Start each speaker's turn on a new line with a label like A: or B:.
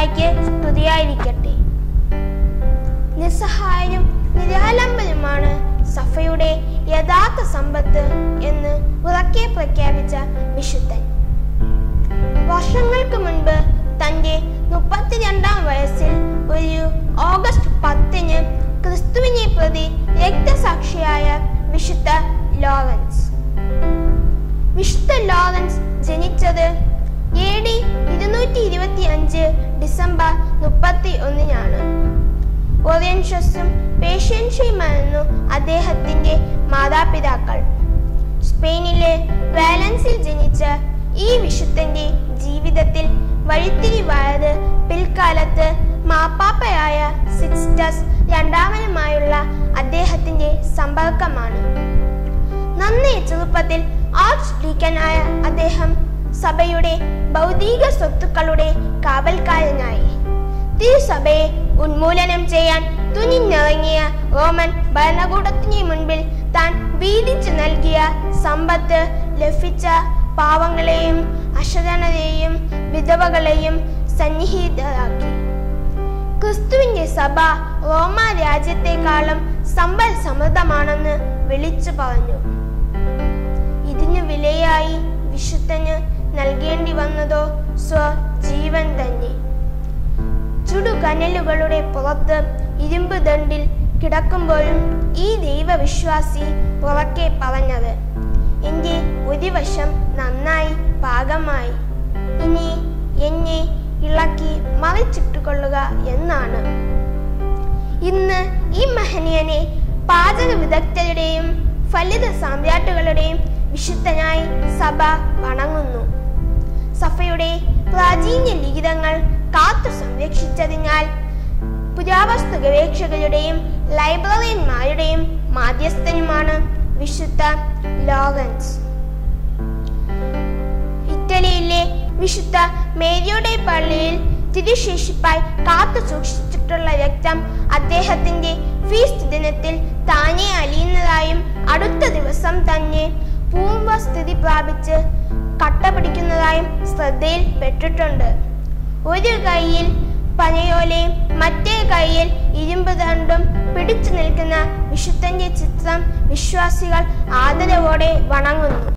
A: മിശിഹായ്ക്ക് സ്തുതിയായിരിക്കട്ടെ നിസ്സഹായനും നിരാലംബനുമാണ് സഫയുടെ യഥാർത്ഥ സമ്പത്ത് എന്ന് ഉറക്കെ പ്രഖ്യാപിച്ച വിശുദ്ധൻ വർഷങ്ങൾക്ക് മുൻപ് തന്റെ മുപ്പത്തിരണ്ടാം വയസ്സിൽ ഒരു ഓഗസ്റ്റ് പത്തിന് ക്രിസ്തുവിനെ പ്രതി രക്തസാക്ഷിയായ വിശുദ്ധ ലോറൻസ് വിശുദ്ധ ലോറൻസ് ജനിച്ചത് എ ഡി ഇരുന്നൂറ്റി ഇരുപത്തി അഞ്ച് ഡിസംബർ മുപ്പത്തി ഒന്നിനാണ് ഒറിയൻഷ്യസും പേഷ്യൻഷ്യയുമായിരുന്നു അദ്ദേഹത്തിന്റെ മാതാപിതാക്കൾ സ്പെയിനിലെ വാലൻസിൽ ജനിച്ച ഈ വിശുദ്ധന്റെ ജീവിതത്തിൽ വഴിത്തിരിവായത് പിൽക്കാലത്ത് മാപ്പാപ്പയായ സിക്സ്റ്റസ് രണ്ടാമനുമായുള്ള അദ്ദേഹത്തിന്റെ സമ്പർക്കമാണ് നന്നേ ചെറുപ്പത്തിൽ ആർച്ച് ഡീക്കനായ അദ്ദേഹം സഭയുടെ ഭൗതിക സ്വത്തുക്കളുടെ കാവൽക്കാരനായി തിരുസഭയെ ഉന്മൂലനം ചെയ്യാൻ തുനിഞ്ഞിറങ്ങിയ റോമൻ ഭരണകൂടത്തിന് മുൻപിൽ താൻ വീതിച്ചു നൽകിയ സമ്പത്ത് ലഭിച്ച പാവങ്ങളെയും അശരണരെയും വിധവകളെയും സന്നിഹിതരാക്കി ക്രിസ്തുവിന്റെ സഭ റോമ രാജ്യത്തെക്കാളും സമ്പൽ സമൃദ്ധമാണെന്ന് വിളിച്ചു പറഞ്ഞു ഇതിനു വിലയായി വിശുദ്ധന് നൽകേണ്ടി വന്നതോ സ്വജീവൻ തന്നെ ചുടുകനലുകളുടെ പുറത്ത് ഇരുമ്പ് ദണ്ടിൽ കിടക്കുമ്പോഴും ഈ ദൈവവിശ്വാസി ഉറക്കെ പറഞ്ഞത് എന്റെ ഒരു വശം നന്നായി പാകമായി ഇനി എന്നെ ഇളക്കി മറിച്ചിട്ടുകൊള്ളുക എന്നാണ് ഇന്ന് ഈ മഹനീയനെ പാചക വിദഗ്ധരുടെയും ഫലിത സാമ്രാട്ടുകളുടെയും വിശുദ്ധനായി സഭ വണങ്ങുന്നു സഭയുടെ പ്രാചീന ലിഖിതങ്ങൾ കാത്തു സംരക്ഷിച്ചതിനാൽ പുരാവസ്തു ഗവേഷകരുടെയും ലൈബ്രറിയന്മാരുടെയും മാധ്യസ്ഥനുമാണ് വിശുദ്ധ ലോറൻസ് ഇറ്റലിയിലെ വിശുദ്ധ മേരിയുടെ പള്ളിയിൽ തിരുശേഷിപ്പായി കാത്തു സൂക്ഷിച്ചിട്ടുള്ള രക്തം അദ്ദേഹത്തിന്റെ ഫീസ്റ്റ് ദിനത്തിൽ താനെ അലിയുന്നതായും അടുത്ത ദിവസം തന്നെ പൂർവസ്ഥിതി പ്രാപിച്ച് കട്ട പിടിക്കുന്നതായും ശ്രദ്ധയിൽ പെട്ടിട്ടുണ്ട് ഒരു കൈയിൽ പനയോലയും മറ്റേ കൈയിൽ ഇരുമ്പ് ദണ്ടും പിടിച്ചു നിൽക്കുന്ന വിശുദ്ധന്റെ ചിത്രം വിശ്വാസികൾ ആദരവോടെ വണങ്ങുന്നു